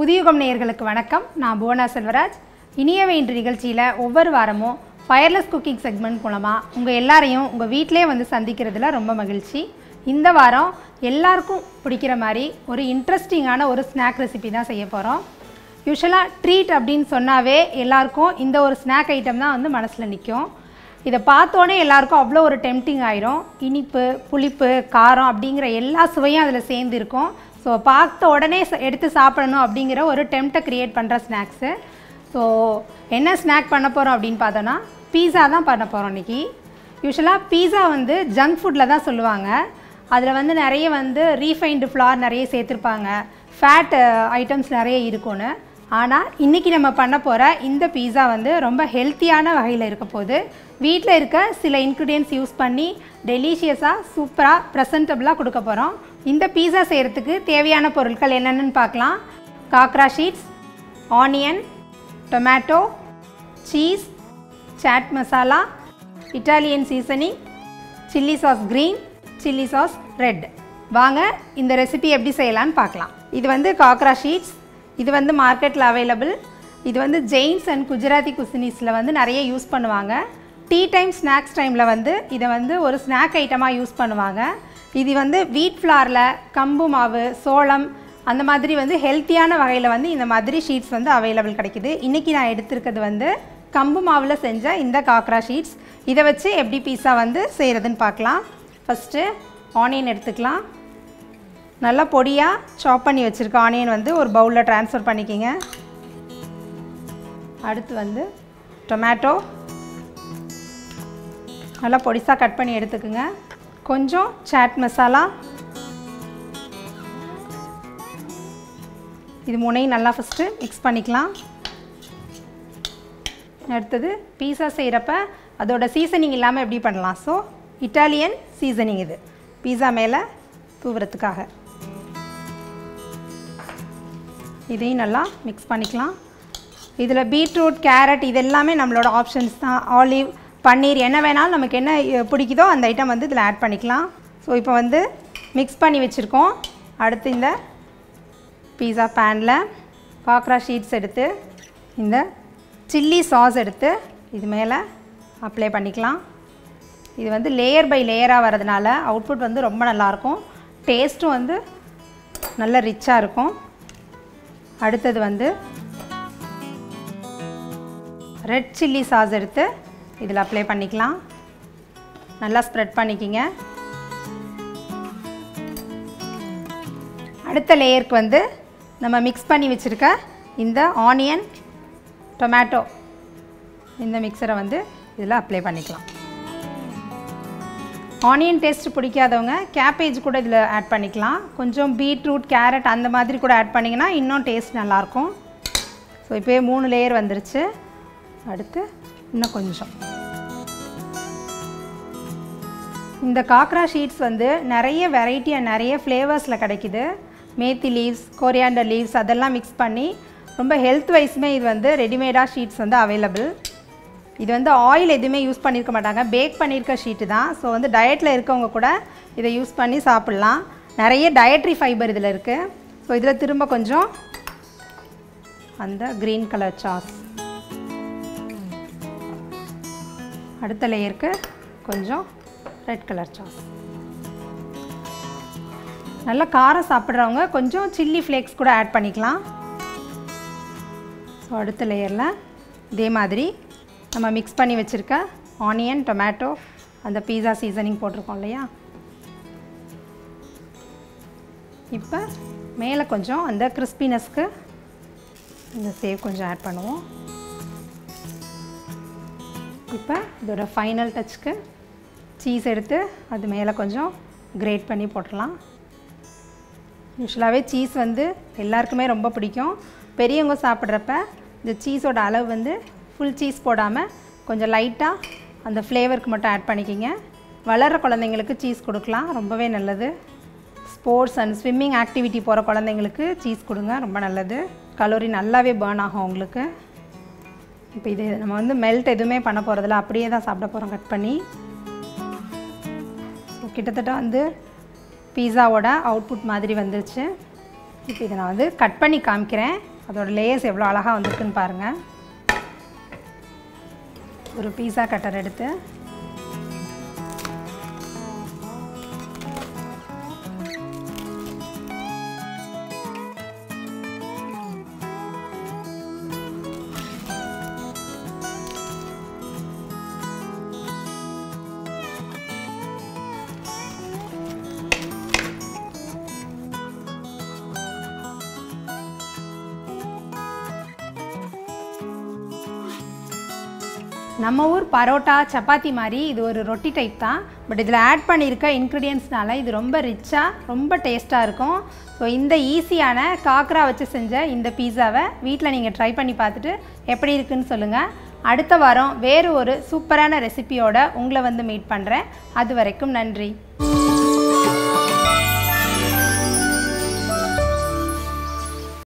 புதியுகம் நேயர்களுக்கு வணக்கம் நான் புவனா செல்வராஜ் இனியவை இன்று நிகழ்ச்சியில் ஒவ்வொரு வாரமும் ஃபயர்லெஸ் குக்கிங் செக்மெண்ட் மூலமாக உங்கள் எல்லாரையும் உங்கள் வீட்டிலே வந்து சந்திக்கிறதுல ரொம்ப மகிழ்ச்சி இந்த வாரம் எல்லாருக்கும் பிடிக்கிற மாதிரி ஒரு இன்ட்ரெஸ்டிங்கான ஒரு ஸ்நாக் ரெசிபி தான் செய்ய போகிறோம் யூஸ்வலாக ட்ரீட் அப்படின்னு சொன்னாவே எல்லாருக்கும் இந்த ஒரு ஸ்நாக் ஐட்டம் தான் வந்து மனசில் நிற்கும் இதை பார்த்தோன்னே எல்லாருக்கும் அவ்வளோ ஒரு டெம்டிங் ஆயிரும் இனிப்பு புளிப்பு காரம் அப்படிங்கிற எல்லா சுவையும் அதில் சேர்ந்து இருக்கும் ஸோ பார்த்த உடனே ச- எடுத்து சாப்பிடணும் அப்படிங்கிற ஒரு டெம்ட்டை க்ரியேட் பண்ணுற ஸ்நாக்ஸு ஸோ என்ன ஸ்நாக் பண்ண போகிறோம் அப்படின்னு பார்த்தோன்னா பீஸா தான் பண்ண போகிறோம் இன்றைக்கி யூஸ்வலாக பீஸா வந்து ஜங்க் ஃபுட்டில் தான் சொல்லுவாங்க அதில் வந்து நிறைய வந்து ரீஃபைன்டு ஃப்ளார் நிறைய சேர்த்துருப்பாங்க ஃபேட் ஐட்டம்ஸ் நிறைய இருக்கும்னு ஆனால் இன்றைக்கி நம்ம பண்ண போகிற இந்த பீஸா வந்து ரொம்ப ஹெல்த்தியான வகையில் இருக்க போகுது வீட்டில் இருக்க சில இன்க்ரீடியன்ஸ் யூஸ் பண்ணி டெலிஷியஸாக சூப்பராக ப்ரெசன்டபுளாக கொடுக்க போகிறோம் இந்த பீஸா செய்கிறதுக்கு தேவையான பொருட்கள் என்னென்னு பார்க்கலாம் khakhra sheets onion tomato cheese chaat masala Italian seasoning chilli sauce green chilli sauce red வாங்க இந்த ரெசிபி எப்படி செய்யலான்னு பார்க்கலாம் இது வந்து காக்ரா ஷீட்ஸ் இது வந்து மார்க்கெட்டில் அவைலபிள் இது வந்து ஜெயின்ஸ் அண்ட் குஜராத்தி குசினிஸில் வந்து நிறைய யூஸ் பண்ணுவாங்க டீ டைம் ஸ்நாக்ஸ் டைமில் வந்து இதை வந்து ஒரு ஸ்நாக் ஐட்டமாக யூஸ் பண்ணுவாங்க இது வந்து வீட் ஃப்ளாரில் கம்பு மாவு சோளம் அந்த மாதிரி வந்து ஹெல்த்தியான வகையில் வந்து இந்த மாதிரி ஷீட்ஸ் வந்து அவைலபிள் கிடைக்குது இன்றைக்கி நான் எடுத்திருக்கிறது வந்து கம்பு மாவில் செஞ்ச இந்த காக்ரா ஷீட்ஸ் இதை வச்சு எப்படி பீஸா வந்து செய்கிறதுன்னு பார்க்கலாம் ஃபஸ்ட்டு ஆனியன் எடுத்துக்கலாம் நல்லா பொடியாக சாப் பண்ணி வச்சுருக்க ஆனியன் வந்து ஒரு பவுலில் ட்ரான்ஸ்ஃபர் பண்ணிக்கிங்க அடுத்து வந்து டொமேட்டோ நல்லா பொடிசாக கட் பண்ணி எடுத்துக்குங்க கொஞ்சம் சாட் மசாலா இது மூணையும் நல்லா ஃபஸ்ட்டு மிக்ஸ் பண்ணிக்கலாம் அடுத்தது பீஸா செய்கிறப்ப அதோட சீசனிங் இல்லாமல் எப்படி பண்ணலாம் ஸோ இட்டாலியன் சீசனிங் இது பீஸா மேலே தூவுறதுக்காக இதையும் நல்லா மிக்ஸ் பண்ணிக்கலாம் இதில் பீட்ரூட் கேரட் இது எல்லாமே நம்மளோட ஆப்ஷன்ஸ் தான் ஆலிவ் பன்னீர் என்ன வேணாலும் நமக்கு என்ன அஹ், பிடிக்குதோ அந்த ஐட்டம் வந்து இதில் ஆட் பண்ணிக்கலாம் ஸோ இப்போ வந்து மிக்ஸ் பண்ணி வச்சுருக்கோம் அடுத்து இந்த பீஸா பேனில் காக்ரா ஷீட்ஸ் எடுத்து இந்த சில்லி சாஸ் எடுத்து இது மேலே அப்ளை பண்ணிக்கலாம் இது வந்து லேயர் பை லேயராக வரதுனால அவுட்புட் வந்து ரொம்ப நல்லாயிருக்கும் டேஸ்ட்டும் வந்து நல்ல ரிச்சாக இருக்கும் அடுத்தது வந்து ரெட் சில்லி சாஸ் எடுத்து இதில் அப்ளை பண்ணிக்கலாம் நல்லா ஸ்ப்ரெட் பண்ணிக்கிங்க அடுத்த லேயருக்கு வந்து நம்ம மிக்ஸ் பண்ணி வச்சுருக்க இந்த ஆனியன் டொமேட்டோ இந்த மிக்சரை வந்து இதில் அப்ளை பண்ணிக்கலாம் ஆனியன் டேஸ்ட் பிடிக்காதவங்க கேபேஜ் கூட இதில் ஆட் பண்ணிக்கலாம் கொஞ்சம் பீட்ரூட் கேரட் அந்த மாதிரி கூட ஆட் பண்ணிங்கன்னா இன்னும் டேஸ்ட் நல்லாயிருக்கும் ஸோ இப்போ மூணு லேயர் வந்துருச்சு அடுத்து இன்னும் கொஞ்சம் இந்த காக்ரா ஷீட்ஸ் வந்து நிறைய வெரைட்டியாக நிறைய ஃப்ளேவர்ஸில் கிடைக்குது மேத்தி லீவ்ஸ் கொரியாண்டர் லீவ்ஸ் அதெல்லாம் மிக்ஸ் பண்ணி ரொம்ப ஹெல்த் வைஸுமே இது வந்து ரெடிமேடாக ஷீட்ஸ் வந்து அவைலபிள் இது வந்து ஆயில் எதுவுமே யூஸ் பண்ணியிருக்க மாட்டாங்க பேக் பண்ணியிருக்க ஷீட்டு தான் ஸோ வந்து டயட்டில் இருக்கவங்க கூட இதை யூஸ் பண்ணி சாப்பிட்லாம் நிறைய டயட்ரி ஃபைபர் இதில் இருக்குது ஸோ இதில் திரும்ப கொஞ்சம் அந்த க்ரீன் கலர் சாஸ் அடுத்த லேயருக்கு கொஞ்சம் ரெட் கலர் சாஸ் நல்ல காரம் சாப்பிட்றவங்க கொஞ்சம் சில்லி ஃப்ளேக்ஸ் கூட ஆட் பண்ணிக்கலாம் ஸோ அடுத்த லேயரில் இதே மாதிரி நம்ம மிக்ஸ் பண்ணி வச்சுருக்க ஆனியன் டொமேட்டோ அந்த பீஸா சீசனிங் போட்டிருக்கோம் இல்லையா இப்போ மேலே கொஞ்சம் அந்த கிறிஸ்பினஸ்க்கு இந்த சேவ் கொஞ்சம் ஆட் பண்ணுவோம் இப்போ இதோட ஃபைனல் டச்சுக்கு சீஸ் எடுத்து அது மேலே கொஞ்சம் கிரேட் பண்ணி போட்டுடலாம் யூஸ்வலாகவே சீஸ் வந்து எல்லாருக்குமே ரொம்ப பிடிக்கும் பெரியவங்க சாப்பிட்றப்ப இந்த சீஸோட அளவு வந்து ஃபுல் சீஸ் போடாமல் கொஞ்சம் லைட்டாக அந்த ஃப்ளேவருக்கு மட்டும் ஆட் பண்ணிக்கிங்க வளர்கிற குழந்தைங்களுக்கு சீஸ் கொடுக்கலாம் ரொம்பவே நல்லது ஸ்போர்ட்ஸ் அண்ட் ஸ்விம்மிங் ஆக்டிவிட்டி போகிற குழந்தைங்களுக்கு சீஸ் கொடுங்க ரொம்ப நல்லது கலோரி நல்லாவே பேர்ன் ஆகும் உங்களுக்கு இப்போ இது நம்ம வந்து மெல்ட் எதுவுமே பண்ண போகிறதில்ல அப்படியே தான் சாப்பிட போகிறோம் கட் பண்ணி ஸோ கிட்டத்தட்ட வந்து பீஸாவோட அவுட்புட் மாதிரி வந்துருச்சு இப்போ இதை நான் வந்து கட் பண்ணி காமிக்கிறேன் அதோட லேயர்ஸ் எவ்வளோ அழகாக வந்திருக்குன்னு பாருங்கள் ஒரு பீஸா கட்டர் எடுத்து நம்ம ஊர் பரோட்டா சப்பாத்தி மாதிரி இது ஒரு ரொட்டி டைப் தான் பட் இதில் ஆட் பண்ணியிருக்க இன்க்ரீடியன்ஸ்னால இது ரொம்ப ரிச்சாக ரொம்ப டேஸ்ட்டாக இருக்கும் ஸோ இந்த ஈஸியான காக்ரா வச்சு செஞ்ச இந்த பீஸாவை வீட்டில் நீங்கள் ட்ரை பண்ணி பார்த்துட்டு எப்படி இருக்குன்னு சொல்லுங்கள் அடுத்த வாரம் வேறு ஒரு சூப்பரான ரெசிபியோட உங்களை வந்து மீட் பண்ணுறேன் அது வரைக்கும் நன்றி